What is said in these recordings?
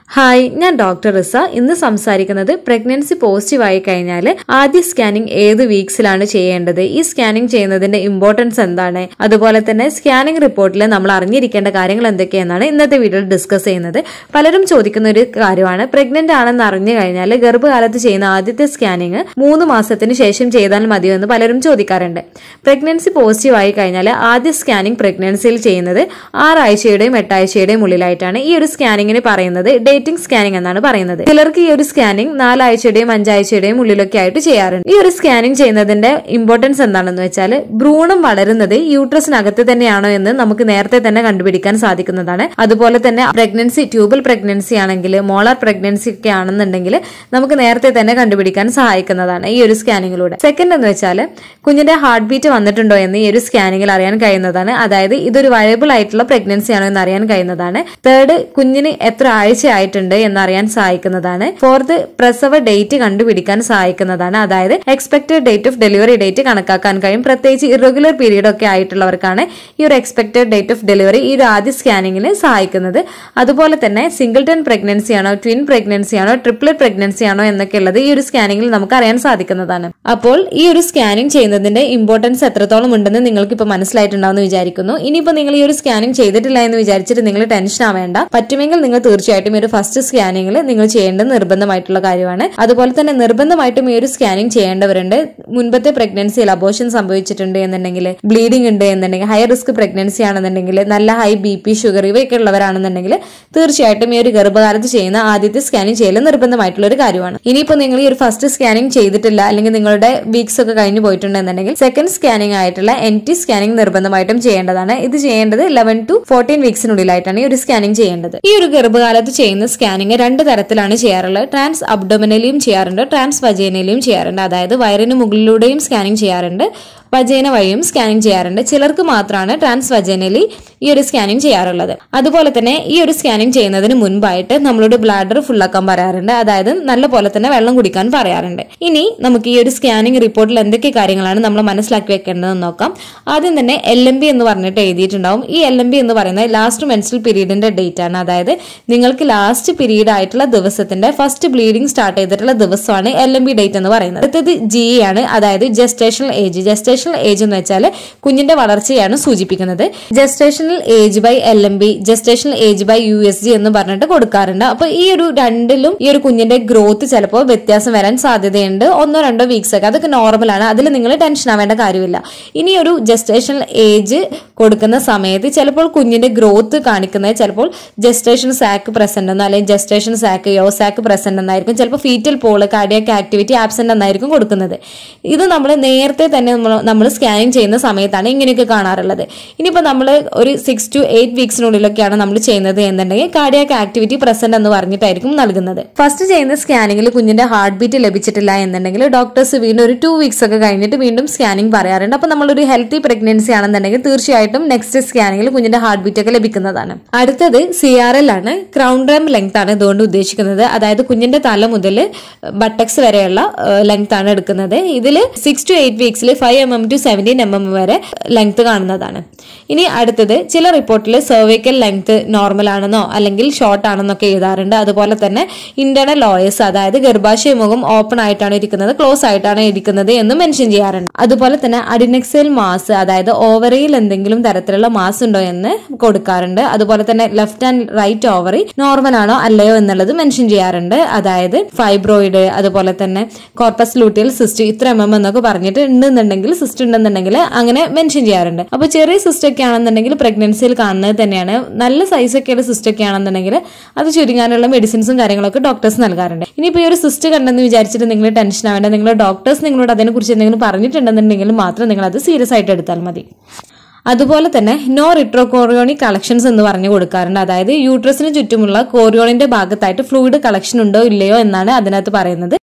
hi ഞാൻ doctor റിസ ഇന്ന് സംസാരിക്കുന്നത് പ്രഗ്നൻസി പോസിറ്റീവ് ആയി കഴിഞ്ഞാൽ ആദ്യ സ്കാനിംഗ് ഏത് വീക്സിലാണ് ചെയ്യേണ്ടത് ഈ സ്കാനിംഗ് ചെയ്യുന്നതിന്റെ ഇമ്പോർട്ടൻസ് എന്താണ് അതുപോലെ തന്നെ സ്കാനിംഗ് റിപ്പോർട്ടിൽ നമ്മൾ അറിഞ്ഞിരിക്കേണ്ട കാര്യങ്ങൾ എന്തൊക്കെയെന്നാണ് ഇന്നത്തെ വീഡിയോയിൽ ഡിസ്കസ് ചെയ്യുന്നത് പലരും ചോദിക്കുന്ന ഒരു കാര്യമാണ് പ്രഗ്നന്റ് ആണെന്ന് അറിഞ്ഞു കഴിഞ്ഞാൽ ഗർഭകാലത്ത് ചെയ്യുന്ന ആദ്യത്തെ സ്കാനിങ് മൂന്ന് മാസത്തിന് ശേഷം ചെയ്താൽ മതിയോ എന്ന് പലരും ചോദിക്കാറുണ്ട് പ്രഗ്നൻസി പോസിറ്റീവ് ആയി കഴിഞ്ഞാൽ ആദ്യ സ്കാനിംഗ് പ്രഗ്നൻസിയിൽ ചെയ്യുന്നത് ആറാഴ്ചയുടെയും എട്ടാഴ്ചയുടെയും ഉള്ളിലായിട്ടാണ് ഈ ഒരു സ്കാനിങ്ങിന് പറയുന്നത് ഡേറ്റിംഗ് സ്കാനിംഗ് എന്നാണ് പറയുന്നത് ചിലർക്ക് ഈ ഒരു സ്കാനിംഗ് നാലാഴ്ചയുടെയും അഞ്ചാഴ്ചയുടെയും ഉള്ളിലൊക്കെ ആയിട്ട് ചെയ്യാറുണ്ട് ഈ ഒരു സ്കാനിംഗ് ചെയ്യുന്നതിന്റെ ഇമ്പോർട്ടൻസ് എന്താണെന്ന് വെച്ചാൽ ഭ്രൂണം വളരുന്നത് യൂട്രസിനകത്ത് തന്നെയാണോ എന്ന് നമുക്ക് നേരത്തെ തന്നെ കണ്ടുപിടിക്കാൻ സാധിക്കുന്നതാണ് അതുപോലെ തന്നെ പ്രഗ്നൻസി ട്യൂബൽ പ്രഗ്നൻസി ആണെങ്കിൽ മോളാർ പ്രഗ്നൻസി ഒക്കെ ആണെന്നുണ്ടെങ്കിൽ നമുക്ക് നേരത്തെ തന്നെ കണ്ടുപിടിക്കാൻ സഹായിക്കുന്നതാണ് ഈ ഒരു സ്കാനിങ്ങിലൂടെ സെക്കൻഡ് എന്ന് വെച്ചാൽ കുഞ്ഞിന്റെ ഹാർട്ട് ബീറ്റ് വന്നിട്ടുണ്ടോ എന്ന് ഈ ഒരു സ്കാനിങ്ങിൽ അറിയാൻ കഴിയുന്നതാണ് അതായത് ഇതൊരു വയബിൾ ആയിട്ടുള്ള പ്രഗ്നൻസി ആണോ എന്ന് അറിയാൻ കഴിയുന്നതാണ് തേർഡ് കുഞ്ഞിന് എത്ര ആഴ്ച ആയിട്ടുണ്ട് എന്നറിയാൻ സഹായിക്കുന്നതാണ് ഫോർത്ത് പ്രസവ ഡേറ്റ് കണ്ടുപിടിക്കാൻ സഹായിക്കുന്നതാണ് അതായത് expected date of delivery date കണക്കാക്കാൻ കഴിയും പ്രത്യേകിച്ച് ഇറഗുലർ പീരീഡ് ഒക്കെ ആയിട്ടുള്ളവർക്കാണ് ഈ ഒരു എക്സ്പെക്ടഡ് ഡേറ്റ് ഓഫ് ഡെലിവറി ഈ ഒരു ആദ്യ സ്കാനിങ്ങിന് സഹായിക്കുന്നത് അതുപോലെ തന്നെ സിംഗിൾട്ടൺ പ്രഗ്നൻസി ആണോ ട്വിൻ പ്രഗ്നൻസി ആണോ ട്രിപ്ലറ്റ് പ്രഗ്നൻസി ആണോ എന്നൊക്കെ ഉള്ളത് ഈ ഒരു സ്കാനിങ്ങിൽ നമുക്ക് അറിയാൻ സാധിക്കുന്നതാണ് അപ്പോൾ ഈ ഒരു സ്കാനിങ് ചെയ്യുന്നതിന്റെ ഇമ്പോർട്ടൻസ് എത്രത്തോളം ഉണ്ടെന്ന് നിങ്ങൾക്ക് ഇപ്പോൾ മനസ്സിലായിട്ടുണ്ടാവുമെന്ന് വിചാരിക്കുന്നു ഇനിയിപ്പോൾ നിങ്ങൾ ഈ ഒരു സ്കാനിങ് ചെയ്തിട്ടില്ല എന്ന് വിചാരിച്ചിട്ട് നിങ്ങൾ ടെൻഷൻ ആവേണ്ട പറ്റുമെങ്കിൽ നിങ്ങൾ തീർച്ചയായിട്ടും ഈ ഒരു ഫസ്റ്റ് സ്കാനിങ്ങിൽ നിങ്ങൾ ചെയ്യേണ്ടത് നിർബന്ധമായിട്ടുള്ള കാര്യമാണ് അതുപോലെ തന്നെ നിർബന്ധമായിട്ടും ഈ ഒരു സ്കാനിങ് ചെയ്യേണ്ടവരുണ്ട് മുൻപത്തെ പ്രഗ്നൻസിയിൽ അബോഷൻ സംഭവിച്ചിട്ടുണ്ട് എന്നുണ്ടെങ്കിൽ ബ്ലീഡിംഗ് ഉണ്ട് എന്നുണ്ടെങ്കിൽ ഹൈ റിസ്ക് പ്രഗ്നൻസി ആണെന്നുണ്ടെങ്കിൽ നല്ല ഹൈ ബി പി ഷുഗർ ഇവയൊക്കെ ഉള്ളവരാണെന്നുണ്ടെങ്കിൽ തീർച്ചയായിട്ടും ഈ ഒരു ഗർഭകാലത്ത് ചെയ്യുന്ന ആദ്യത്തെ സ്കാനിങ് ചെയ്യൽ നിർബന്ധമായിട്ടുള്ള ഒരു കാര്യമാണ് ഇനിയിപ്പോൾ നിങ്ങൾ ഈ ഒരു ഫസ്റ്റ് സ്കാനിങ് ചെയ്തിട്ടില്ല അല്ലെങ്കിൽ നിങ്ങളുടെ വീക്സ് ഒക്കെ കഴിഞ്ഞു പോയിട്ടുണ്ടെന്നുണ്ടെങ്കിൽ സെക്കൻഡ് സ്കാനിങ് ആയിട്ടുള്ള എൻ ടി സ്കാനിങ് നിർബന്ധമായിട്ടും ചെയ്യേണ്ടതാണ് ഇത് ചെയ്യേണ്ടത് ലെവൻ ടു ഫോർട്ടീൻ വീക്സിനുള്ളിലായിട്ടാണ് ഈ ഒരു സ്കാനിങ് ചെയ്യേണ്ടത് ഈ ഒരു ഗർഭകാലത്ത് ചെയ്യുന്ന സ്കാനിങ് രണ്ട് തരത്തിലാണ് ചെയ്യാറുള്ളത് ട്രാൻസ് അബ്ഡോമിനലിയും ചെയ്യാറുണ്ട് ട്രാൻസ് വജേനയിലും ചെയ്യാറുണ്ട് അതായത് വയറിന് മുകളിലൂടെയും സ്കാനിങ് ചെയ്യാറുണ്ട് വജേന വഴിയും സ്കാനിങ് ചെയ്യാറുണ്ട് ചിലർക്ക് മാത്രമാണ് ട്രാൻസ് വജേനലി ഈ ഒരു സ്കാനിങ് ചെയ്യാറുള്ളത് അതുപോലെ തന്നെ ഈ ഒരു സ്കാനിങ് ചെയ്യുന്നതിന് മുൻപായിട്ട് നമ്മളോട് ബ്ലാഡർ ഫുള്ളാക്കാൻ പറയാറുണ്ട് അതായത് നല്ല പോലെ തന്നെ വെള്ളം കുടിക്കാൻ പറയാറുണ്ട് ഇനി നമുക്ക് ഈ ഒരു സ്കാനിങ് റിപ്പോർട്ടിൽ എന്തൊക്കെ കാര്യങ്ങളാണ് നമ്മൾ മനസ്സിലാക്കി വെക്കേണ്ടതെന്ന് നോക്കാം ആദ്യം തന്നെ എൽ എം ബി എന്ന് പറഞ്ഞിട്ട് എഴുതിയിട്ടുണ്ടാവും ഈ എൽ എം ബി എന്ന് പറയുന്നത് ലാസ്റ്റ് മെൻസ്ട്രൽ പീരീഡിന്റെ ഡേറ്റ് ആണ് അതായത് നിങ്ങൾക്ക് ലാസ്റ്റ് പീരീഡ് ആയിട്ടുള്ള ദിവസത്തിന്റെ ഫസ്റ്റ് ബ്ലീഡിംഗ് സ്റ്റാർട്ട് ചെയ്തിട്ടുള്ള ദിവസമാണ് എൽ എം ബി ഡേറ്റ് എന്ന് പറയുന്നത് അടുത്തത് ജി ആണ് അതായത് ജസ്റ്റേഷണൽ ഏജ് ജസ്റ്റേഷണൽ ഏജ് എന്ന് വെച്ചാൽ കുഞ്ഞിന്റെ വളർച്ചയാണ് സൂചിപ്പിക്കുന്നത് gestational age by L M B gestational age by U S G എന്ന് പറഞ്ഞിട്ട് കൊടുക്കാറുണ്ട് അപ്പൊ ഈ ഒരു രണ്ടിലും ഈ ഒരു കുഞ്ഞിന്റെ ഗ്രോത്ത് ചിലപ്പോൾ വ്യത്യാസം വരാൻ സാധ്യതയുണ്ട് ഒന്നോ രണ്ടോ വീക്സ് ഒക്കെ അതൊക്കെ നോർമൽ ആണ് അതിൽ നിങ്ങൾ ടെൻഷൻ ആവേണ്ട കാര്യമില്ല ഇനി ഒരു ജസ്റ്റേഷണൽ ഏജ് കൊടുക്കുന്ന സമയത്ത് ചിലപ്പോൾ കുഞ്ഞിന്റെ ഗ്രോത്ത് കാണിക്കുന്നത് ചിലപ്പോൾ ജസ്റ്റേഷൻ സാക്ക് പ്രസന്റ് എന്നോ അല്ലെങ്കിൽ ജസ്റ്റേഷൻ സാക്ക് യോ സാക്ക് പ്രസന്റ് എന്നായിരിക്കും ചിലപ്പോൾ fetal pole cardiac activity absent എന്നായിരിക്കും കൊടുക്കുന്നത് ഇത് നമ്മൾ നേരത്തെ തന്നെ നമ്മൾ സ്കാനിങ് ചെയ്യുന്ന സമയത്താണ് ഇങ്ങനെയൊക്കെ കാണാറുള്ളത് ഇനിയിപ്പോൾ നമ്മൾ ഒരു സിക്സ് ടു എയ്റ്റ് വീക്സിനുള്ളിലൊക്കെയാണ് നമ്മൾ ചെയ്യുന്നത് എന്നുണ്ടെങ്കിൽ കാർഡിയാക് ആക്ടിവിറ്റി പ്രസന്റ് എന്ന് പറഞ്ഞിട്ടായിരിക്കും നൽകുന്നത് ഫസ്റ്റ് ചെയ്യുന്ന സ്കാനിങ്ങിൽ കുഞ്ഞിന്റെ ഹാർട്ട് ബീറ്റ് ലഭിച്ചിട്ടില്ല എന്നുണ്ടെങ്കിൽ ഡോക്ടേഴ്സ് വീണ്ടും ഒരു ടു വീക്സ് ഒക്കെ കഴിഞ്ഞിട്ട് വീണ്ടും സ്കാനിങ് പറയാറുണ്ട് അപ്പോൾ നമ്മളൊരു ഹെൽത്തി പ്രഗ്നൻസി ആണെന്നുണ്ടെങ്കിൽ തീർച്ചയായിട്ടും നെക്സ്റ്റ് സ്കാനിങ്ങിൽ കുഞ്ഞിന്റെ ഹാർട്ട് ബീറ്റ് ഒക്കെ ലഭിക്കുന്നതാണ് അടുത്തത് സി ആർ എൽ ആണ് ക്രൗൺ റാം ലെങ്ത് ആണ് ഇതുകൊണ്ട് ഉദ്ദേശിക്കുന്നത് അതായത് കുഞ്ഞിന്റെ തല മുതൽ ബട്ടക്സ് വരെയുള്ള ലെങ്ത് ആണ് എടുക്കുന്നത് ഇതിൽ സിക്സ് ടു എയ്റ്റ് വീക്സിൽ five M M to seventeen M M വരെ ലെങ്ത് കാണുന്നതാണ് ഇനി അടുത്തത് ചില റിപ്പോർട്ടിൽ സെർവിക്കൽ ലെങ്ത് നോർമൽ ആണെന്നോ അല്ലെങ്കിൽ ഷോർട്ട് ആണെന്നൊക്കെ എഴുതാറുണ്ട് അതുപോലെ തന്നെ ഇന്റേണൽ ലോയസ് അതായത് ഗർഭാശയ മുഖം ഓപ്പൺ ആയിട്ടാണ് ഇരിക്കുന്നത് ക്ലോസ് ആയിട്ടാണ് ഇരിക്കുന്നത് എന്ന് മെൻഷൻ ചെയ്യാറുണ്ട് അതുപോലെ തന്നെ അഡിനെക്സൽ മാസ് അതായത് ഓവറിയിൽ എന്തെങ്കിലും തരത്തിലുള്ള മാസ് ഉണ്ടോ എന്ന് കൊടുക്കാറുണ്ട് അതുപോലെ തന്നെ left and right ovary normal ആണോ അല്ലയോ എന്നുള്ളത് മെൻഷൻ ചെയ്യാറുണ്ട് അതായത് ഫൈബ്രോയിഡ് അതുപോലെ തന്നെ കോർപ്പസ് ലൂട്ടിയൽ സിസ്റ്റ് ഇത്ര എം എം എന്നൊക്കെ പറഞ്ഞിട്ട് ഉണ്ടെന്നുണ്ടെങ്കിൽ സിസ്റ്റ് ഉണ്ടെന്നുണ്ടെങ്കിൽ അങ്ങനെ മെൻഷൻ ചെയ്യാറുണ്ട് അപ്പൊ ചെറിയ സിസ്റ്റ് ഒക്കെ ആണെന്നുണ്ടെങ്കിൽ പ്രഗ്നൻസിയിൽ കാണുന്നത് തന്നെയാണ് നല്ല സൈസ് ഒക്കെയുള്ള സിസ്റ്റ് ഒക്കെ ആണെന്നുണ്ടെങ്കിൽ അത് ചുരുങ്ങാനുള്ള മെഡിസിൻസും കാര്യങ്ങളൊക്കെ ഡോക്ടേഴ്സ് നൽകാറുണ്ട് ഇനിയിപ്പോൾ ഈ ഒരു സിസ്റ്റ് കണ്ടെന്ന് വിചാരിച്ചിട്ട് നിങ്ങൾ ടെൻഷൻ ആവേണ്ട നിങ്ങളുടെ ഡോക്ടേഴ്സ് നിങ്ങളോട് അതിനെക്കുറിച്ച് എന്തെങ്കിലും പറഞ്ഞിട്ടുണ്ടെന്നുണ്ടെങ്കിൽ മാത്രം നിങ്ങൾ അത് സീരിയസ് ആയിട്ട് എടുത്താൽ മതി അതുപോലെ തന്നെ നോ റിട്രോകോറിയോണിക് കളക്ഷൻസ് എന്ന് പറഞ്ഞു കൊടുക്കാറുണ്ട് അതായത് യൂട്രസിന് ചുറ്റുമുള്ള കോറിയോണിന്റെ ഭാഗത്തായിട്ട് ഫ്ലൂയിഡ് കളക്ഷൻ ഉണ്ടോ ഇല്ലയോ എന്നാണ് അതിനകത്ത് പറയുന്നത്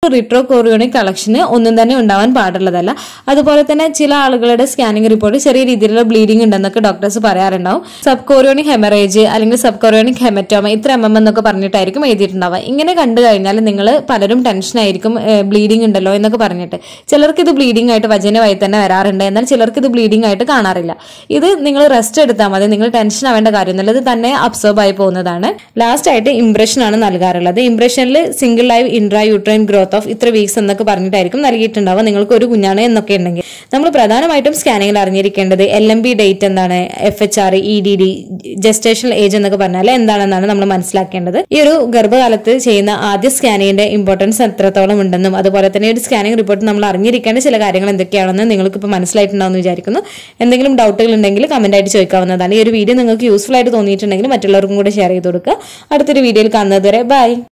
റിട്രോ കോറിയോണിക് കളക്ഷന് ഒന്നും തന്നെ ഉണ്ടാവാൻ പാടുള്ളതല്ല അതുപോലെ തന്നെ ചില ആളുകളുടെ സ്കാനിങ് റിപ്പോർട്ട് ചെറിയ രീതിയിലുള്ള ബ്ലീഡിംഗ് ഉണ്ടെന്നൊക്കെ ഡോക്ടേഴ്സ് പറയാറുണ്ടാവും സബ് കോറിയോണിക് ഹെമറേജ് അല്ലെങ്കിൽ സബ് കോറിയോണിക് ഹെമറ്റോമ ഇത്ര എം എം എന്നൊക്കെ പറഞ്ഞിട്ടായിരിക്കും എഴുതിയിട്ടുണ്ടാവുക ഇങ്ങനെ കണ്ടു കഴിഞ്ഞാൽ നിങ്ങൾ പലരും ടെൻഷൻ ആയിരിക്കും ബ്ലീഡിംഗ് ഉണ്ടല്ലോ എന്നൊക്കെ പറഞ്ഞിട്ട് ചിലർക്ക് ഇത് ബ്ലീഡിംഗ് ആയിട്ട് വചനമായി തന്നെ വരാറുണ്ട് എന്നാൽ ചിലർക്ക് ഇത് ബ്ലീഡിംഗ് ആയിട്ട് കാണാറില്ല ഇത് നിങ്ങൾ റെസ്റ്റ് എടുത്താൽ മതി നിങ്ങൾ ടെൻഷൻ ആവേണ്ട കാര്യമൊന്നുമില്ല ഇത് തന്നെ അബ്സോർബ് ആയി പോകുന്നതാണ് ലാസ്റ്റ് ആയിട്ട് ഇംപ്രഷൻ ആണ് നൽകാറുള്ളത് ഇംപ്രഷനിൽ single live intra uterine growth of ഇത്ര വീക്സ് എന്നൊക്കെ പറഞ്ഞിട്ടായിരിക്കും നൽകിയിട്ടുണ്ടാവുക നിങ്ങൾക്ക് ഒരു കുഞ്ഞാണ് എന്നൊക്കെ ഉണ്ടെങ്കിൽ നമ്മൾ പ്രധാനമായിട്ടും സ്കാനിങ്ങിൽ അറിഞ്ഞിരിക്കേണ്ടത് എൽ എം ബി ഡേറ്റ് എന്താണ് F H R E D D gestational age എന്നൊക്കെ പറഞ്ഞാൽ എന്താണെന്നാണ് നമ്മൾ മനസ്സിലാക്കേണ്ടത് ഈ ഒരു ഗർഭകാലത്ത് ചെയ്യുന്ന ആദ്യ സ്കാനിങ്ങിന്റെ ഇമ്പോർട്ടൻസ് എത്രത്തോളം ഉണ്ടെന്നും അതുപോലെ തന്നെ ഒരു സ്കാനിങ് റിപ്പോർട്ട് നമ്മൾ അറിഞ്ഞിരിക്കേണ്ട ചില കാര്യങ്ങൾ എന്തൊക്കെയാണെന്ന് നിങ്ങൾക്ക് ഇപ്പോൾ മനസ്സിലായിട്ടുണ്ടാവുമെന്ന് വിചാരിക്കുന്നു എന്തെങ്കിലും ഡൗട്ടുകൾ ഉണ്ടെങ്കിൽ കമന്റ് ആയിട്ട് ചോദിക്കാവുന്നതാണ് ഈ ഒരു വീഡിയോ നിങ്ങൾക്ക് യൂസ്ഫുൾ ആയിട്ട് തോന്നിയിട്ടുണ്ടെങ്കിൽ മറ്റുള്ളവർക്കും കൂടെ ഷെയർ ചെയ്ത് കൊടുക്കുക അടുത്തൊരു വീഡിയോയിൽ കാണുന്നത് വരെ ബൈ